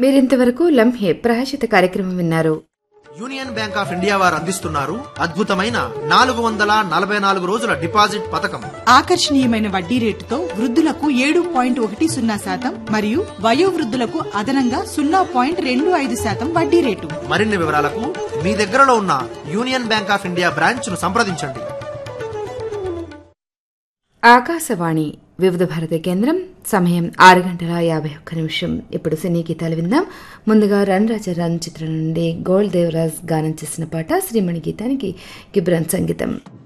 మీరింతవరకు లంహే ప్రాయచిత కార్యక్రమం విన్నారు యూనియన్ బ్యాంక్ ఆఫ్ ఇండియా వారు అందిస్తున్నారు అద్భుతమైన నాలుగు వందల నలభై నాలుగు రోజుల డిపాజిట్ పథకం ఆకర్షణీయమైన వడ్డీ రేటుతో వృద్ధులకు ఏడు పాయింట్ ఒకటి సున్నా శాతం మరియు వయోవృద్ధులకు అదనంగా సున్నా పాయింట్ రెండు ఐదు శాతం వడ్డీ రేటు మరిన్ని వివరాలకు మీ దగ్గరలో ఉన్న Union Bank of India branch ను సంప్రదించండి ఆకాశవాణి వివిధ భారతి కేంద్రం సమయం ఆరు గంటల యాభై ఒక్క నిమిషం ఇప్పుడు సినీ గీతాలు విందాం ముందుగా రన్ రాజా రన్ చిత్రం నుండి గోల్డ్ దేవరాజ్ గానం చేసిన పాట శ్రీమణి గీతానికి గిబ్రాన్ సంగీతం